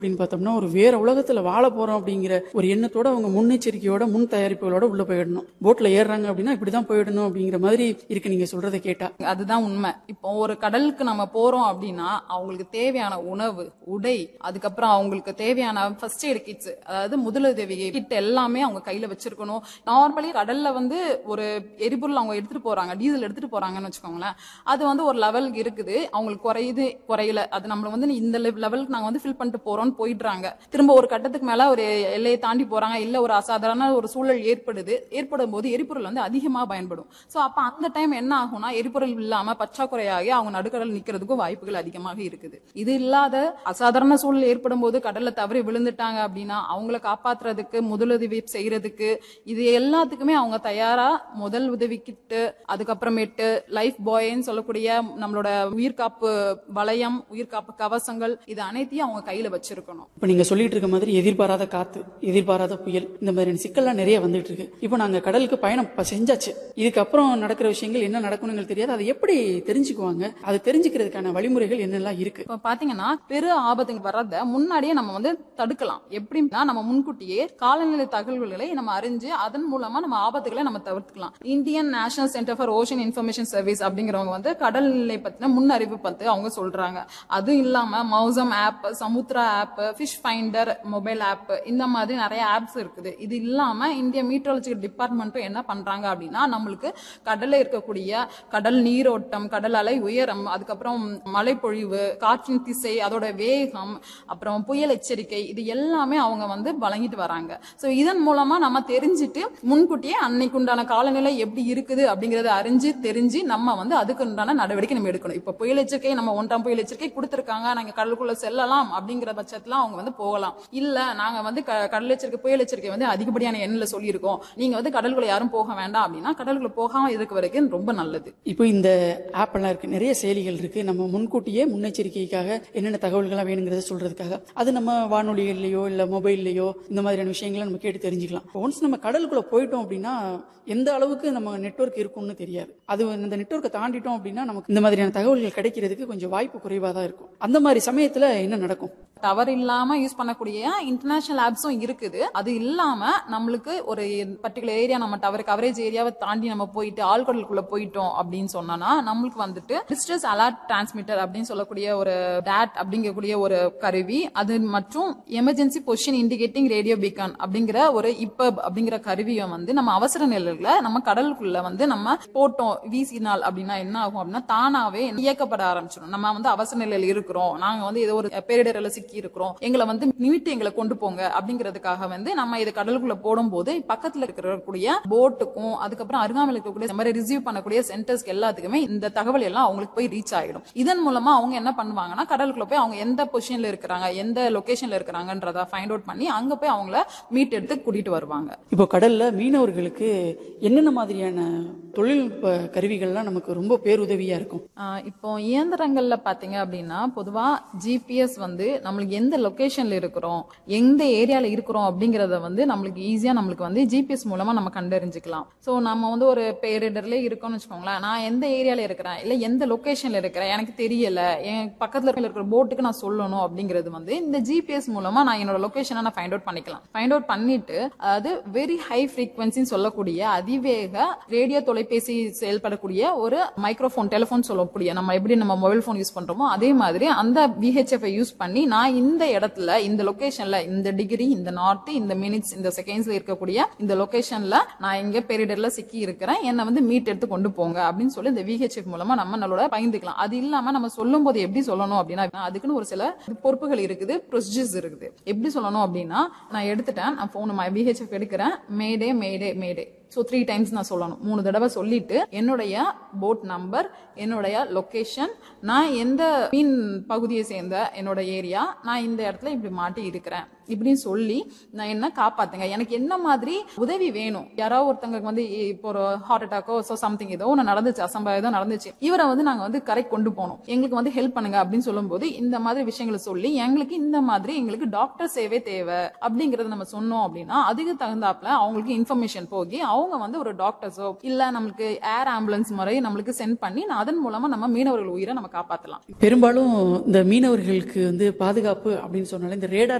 அப்படின்னு பார்த்தோம்னா ஒரு வேற உலகத்துல வாழ போறோம் அப்படிங்கிற ஒரு எண்ணத்தோட அவங்க முன்னெச்சரிக்கையோட முன் தயாரிப்புகளோட உள்ள போயிடணும் போட்ல ஏறுறாங்க அப்படின்னா இப்படிதான் போயிடணும் அப்படிங்கிற மாதிரி இருக்கு நீங்க சொல்றதை கேட்டா அதுதான் உண்மை இப்போ ஒரு கடலுக்கு நம்ம போறோம் அப்படின்னா அவங்களுக்கு தேவையான உணவு உடை அதுக்கப்புறம் அவங்களுக்கு தேவையான ஃபர்ஸ்ட் எய்ட் கிட்ஸ் அதாவது முதலுதவி கிட் எல்லாமே அவங்க கையில வச்சிருக்கணும் நார்மலி கடல்ல வந்து ஒரு எரிபொருள் அவங்க எடுத்துட்டு போறாங்க டீசல் எடுத்துட்டு போறாங்கன்னு வச்சுக்கோங்களேன் அது வந்து ஒரு லெவலுக்கு இருக்குது அவங்களுக்கு குறையுது குறையல அது நம்மள வந்து இந்த லெவலுக்கு நாங்க வந்து ஃபில் பண்ணிட்டு போறோம்னு போயிடுறாங்க திரும்ப ஒரு கட்டத்துக்கு மேல ஒரு எல்லையை தாண்டி போறாங்க இல்ல ஒரு அசாதாரண ஒரு சூழல் ஏற்படுது ஏற்படும் போது எரிபொருள் வந்து அதிகமா பயன்படும் சோ அப்ப அந்த டைம் என்ன ஆகும்னா எரிபொருள் இல்லாம பற்றாக்குறையாகி அவங்க நடுக்கடல் நிக்கிறதுக்கும் வாய்ப்புகள் அதிகமாக இருக்குது இது இல்லாத அசாதாரண சூழல் ஏற்படும் போது கடல்ல தவறி விழுந்துட்டாங்க அப்படின்னா அவங்கள காப்பாத்துறதுக்கு முதலுதவி செய்யறதுக்கு இது எல்லாத்துக்குமே அவங்க தயாரா முதல் உதவி கிட்டு அதுக்கப்புறமேட்டு லைஃப் பாய்ன்னு சொல்லக்கூடிய நம்மளோட உயிர்காப்பு வளையம் உயிர்காப்பு கவசங்கள் இது அனைத்தையும் அவங்க கையில வச்சிருக்கணும் இப்ப நீங்க சொல்லிட்டு இருக்க மாதிரி எதிர்பாராத காத்து எதிர்பாராத புயல் இந்த மாதிரியான சிக்கல்லாம் நிறைய வந்துட்டு இருக்கு இப்போ நாங்க கடலுக்கு பயணம் இப்ப செஞ்சாச்சு இதுக்கப்புறம் நடக்கிற விஷயங்கள் என்ன நடக்கணும்னு எங்களுக்கு தெரியாது அதை எப்படி தெரிஞ்சுக்குவாங்க அது தெரிஞ்சுக்கிறதுக்கான வழிமுறைகள் என்னெல்லாம் இருக்கு இப்ப பாத்தீங்கன்னா பெரு ஆபத்துங்க வர்றத முன்னாடியே நம்ம வந்து தடுக்கலாம் எப்படின்னா நம்ம முன்கூட்டியே காலநிலை தகவல்களை நம்ம அறிஞ்சு அதன் மூலமா நம்ம ஆபத்துகளை நம்ம தவிர்த்துக்கலாம் Indian national centre for ocean information service அப்படிங்கிறவங்க வந்து கடல் நிலை பத்தின முன் அறிவு பத்தி அவங்க சொல்றாங்க அதுவும் இல்லாம Mausam app Samudra app fish finder mobile app இந்த மாதிரி நிறைய ஆப்ஸ் இருக்குது இது இல்லாம இந்திய மீட்ரோலஜிக்கல் டிபார்ட்மெண்ட்டும் என்ன பண்றாங்க அப்படின்னா நம்மளுக்கு கடல்ல இருக்கக்கூடிய கடல் நீரோட்டம் கடல் அலை உயரம் அதுக்கப்புறம் மழைப்பொழிவு காற்றின் திசை அதோட வேகம் அப்புறம் புயல் எச்சரிக்கை இது எல்லாமே அவங்க வந்து வழங்கிட்டு வராங்க சோ இதன் மூலமா நம்ம தெரிஞ்சுட்டு முன்கூட்டியே அன்னைக்கு உண்டான காலநிலை எப்படி இருக்குது அப்படிங்கறத அறிஞ்சு தெரிஞ்சு நம்ம வந்து அதுக்கு உண்டான நடவடிக்கை நம்ம எடுக்கணும் இப்ப புயல் எச்சரிக்கை நம்ம ஒன்றாம் புயல் எச்சரிக்கை கொடுத்திருக்காங்க நாங்க கடலுக்குள்ள செல்லலாம் அப்படிங்கிற பட்சத்துல அவங்க வந்து போகலாம் இல்ல நாங்க வந்து க- கடல் எச்சரிக்கை புயல் எச்சரிக்கை வந்து அதிகப்படியான எண்ணில சொல்லியிருக்கோம் நீங்க வந்து கடலுக்குள்ள யாரும் போக வேண்டாம் அப்படின்னா கடலுக்குள்ள போகாம இருக்க வரைக்கும் ரொம்ப நல்லது இப்போ இந்த ஆப் எல்லாம் இருக்கு நிறைய செயலிகள் இருக்கு நம்ம முன்கூட்டியே முன்னெச்சரிக்கைக்காக என்னென்ன தகவல்கள்லாம் வேணுங்கிறத சொல்றதுக்காக அது நம்ம வானொலிகள்லயோ இல்ல மொபைல்லையோ இந்த மாதிரியான விஷயங்களை நம்ம கேட்டு தெரிஞ்சுக்கலாம் ஒன்ஸ் நம்ம கடலுக்குள்ள போயிட்டோம் அப்படின்னா எந்த அளவுக்கு நம்ம நெட்வொர்க் இருக்கும்னு தெரியாது அது இந்த நெட்வொர்க்கை தாண்டிட்டோம் அப்படின்னா நமக்கு இந்த மாதிரியான தகவல்கள் கிடைக்கிறதுக்கு கொஞ்சம் வாய்ப்பு குறைவாக தான் இருக்கும் அந்த மாதிரி சமயத்துல என்ன நடக்கும் டவர் இல்லாம யூஸ் பண்ணக்கூடிய இன்டர்நேஷனல் ஆப்ஸும் இருக்குது அது இல்லாம நம்மளுக்கு ஒரு பர்டிகுலர் ஏரியா நம்ம டவர் கவரேஜ் ஏரியாவை தாண்டி நம்ம போயிட்டு ஆழ்கடலுக்குள்ள போயிட்டோம் அப்படின்னு சொன்னோம்னா நம்மளுக்கு வந்துட்டு டிஸ்ட்ரஸ் அலர்ட் டிரான்ஸ்மிட்டர் அப்படின்னு சொல்லக்கூடிய ஒரு டேட் அப்படிங்கக்கூடிய ஒரு கருவி அது மற்றும் emergency position indicating radio beacon அப்படிங்கிற ஒரு இப்பப் அப்படிங்கிற கருவியை வந்து நம்ம அவசர நிலையில நம்ம கடலுக்குள்ள வந்து நம்ம போட்டோம் வீசினால் அப்படின்னா என்ன ஆகும் அப்படின்னா தானாவே இயக்கப்பட ஆரம்பிச்சிடும் நம்ம வந்து அவசர நிலையில இருக்கிறோம் நாங்க வந்து ஏதோ ஒரு பேரிடரில் சிக்கி இருக்கிறோம் எங்களை வந்து நிமிட்டு எங்களை கொண்டு போங்க அப்படிங்கிறதுக்காக வந்து நம்ம இது கடலுக்குள்ள போடும்போது பக்கத்துல இருக்கக்கூடிய போட்டுக்கும் அதுக்கப்புறம் அருகாமையில் இருக்கக்கூடிய இந்த மாதிரி ரிசீவ் பண்ணக்கூடிய சென்டர்ஸ்க்கு எல்லாத்துக்குமே இந்த தகவல் எல்லாம் அவங்களுக்கு போய் ரீச் ஆகிடும் இதன் மூலமா அவங்க என்ன பண்ணுவாங்கன்னா கடலுக்குள்ள போய் அவங்க எந்த பொசிஷன்ல இருக்கிறாங்க எந்த லொகேஷன்ல இருக்கிறாங்கன்றத ஃபைண்ட் அவுட் பண்ணி அங்க போய் அவங்கள மீட் எடுத்து கூட்டிட்டு வருவாங்க இப்போ கடல்ல மீனவர்களுக்கு என்னென்ன மாதிரியான தொழில்நுட்ப கருவிகள்லாம் நமக்கு ரொம்ப பேருதவியா இருக்கும் ஆஹ் இப்போ இயந்திரங்கள்ல பாத்தீங்க அப்படின்னா பொதுவா ஜிபிஎஸ் வந்து நம்மளுக்கு எந்த லொகேஷன்ல இருக்கிறோம் எந்த ஏரியால இருக்கிறோம் அப்படிங்கறத வந்து நம்மளுக்கு ஈஸியா நம்மளுக்கு வந்து ஜிபிஎஸ் மூலமா நம்ம கண்டறிஞ்சுக்கலாம் சோ நம்ம வந்து ஒரு பேரிடர்ல இருக்கோம்னு வச்சுக்கோங்களேன் நான் எந்த ஏரியால இருக்கிறேன் இல்ல எந்த லொகேஷன்ல இருக்கிறேன் எனக்கு தெரியல என் பக்கத்துல இருக்கிற போட்டுக்கு நான் சொல்லணும் அப்படிங்கிறது வந்து இந்த ஜிபிஎஸ் மூலமா நான் என்னோட லொகேஷனை நான் ஃபைண்ட் அவுட் பண்ணிக்கலாம் ஃபைண்ட் அவுட் பண்ணிட்டு அதாவது வெரி ஹை ஃப்ரீக்வன்சின்னு சொல்லக்கூடிய அதிவேக ரேடியோ தொலைபேசி செயல்படக்கூடிய ஒரு மைக்ரோஃபோன் டெலிஃபோன் சொல்லக்கூடிய நம்ம எப்படி நம்ம மொபைல் ஃபோன் யூஸ் பண்றோமோ அதே மாதிரி அந்த VHF ஐ யூஸ் பண்ணி நான் இந்த இடத்துல இந்த லொகேஷன்ல இந்த டிகிரி இந்த நார்த் இந்த மினிட்ஸ் இந்த செகண்ட்ஸ்ல இருக்கக்கூடிய இந்த லொகேஷன்ல நான் இங்க பெரிடர்ல சிக்கி இருக்கிறேன் என்னை வந்து மீட் எடுத்து கொண்டு போங்க அப்படின்னு சொல்லி இந்த VHF மூலமா நம்ம நம்மளோட பகிர்ந்துக்கலாம் அது இல்லாம நம்ம சொல்லும் போது எப்படி சொல்லணும் அப்படின்னா அதுக்குன்னு ஒரு சில பொறுப்புகள் இருக்குது ப்ரொசீஜர்ஸ் இருக்குது எப்படி சொல்லணும் அப்படின்னா நான் எடுத்துட்டேன் நான் போன் VHF எடுக்கிறேன் mayday mayday mayday so three times நான் சொல்லணும் மூணு தடவை சொல்லிட்டு என்னுடைய போட் நம்பர் என்னுடைய லொகேஷன் நான் எந்த மீன் பகுதியை சேர்ந்த என்னோட ஏரியா நான் இந்த இடத்துல இப்படி மாட்டி இருக்கிறேன் இப்படின்னு சொல்லி நான் என்ன காப்பாத்துங்க எனக்கு என்ன மாதிரி உதவி வேணும் யாராவது ஒருத்தங்களுக்கு வந்து இ- இப்போ ஒரு ஹார்ட் அட்டாக்கோ ஸோ சம்திங் ஏதோ ஒன்று நடந்துச்சு அசம்பாவிதம் ஏதோ நடந்துச்சு இவரை வந்து நாங்க வந்து கரெக்ட் கொண்டு போகணும் எங்களுக்கு வந்து ஹெல்ப் பண்ணுங்க அப்படின்னு சொல்லும்போது இந்த மாதிரி விஷயங்களை சொல்லி எங்களுக்கு இந்த மாதிரி எங்களுக்கு டாக்டர் சேவை தேவை அப்படிங்கறத நம்ம சொன்னோம் அப்படின்னா அதுக்கு தகுந்தாப்புல அவங்களுக்கு இன்ஃபர்மேஷன் போகி அவங்க அவங்க வந்து ஒரு டாக்டர்ஸோ இல்ல நம்மளுக்கு ஏர் ஆம்புலன்ஸ் முறை நம்மளுக்கு சென்ட் பண்ணி அதன் மூலமா நம்ம மீனவர்கள் உயிரை நம்ம காப்பாத்தலாம் பெரும்பாலும் இந்த மீனவர்களுக்கு வந்து பாதுகாப்பு அப்படின்னு சொன்னாலே இந்த ரேடார்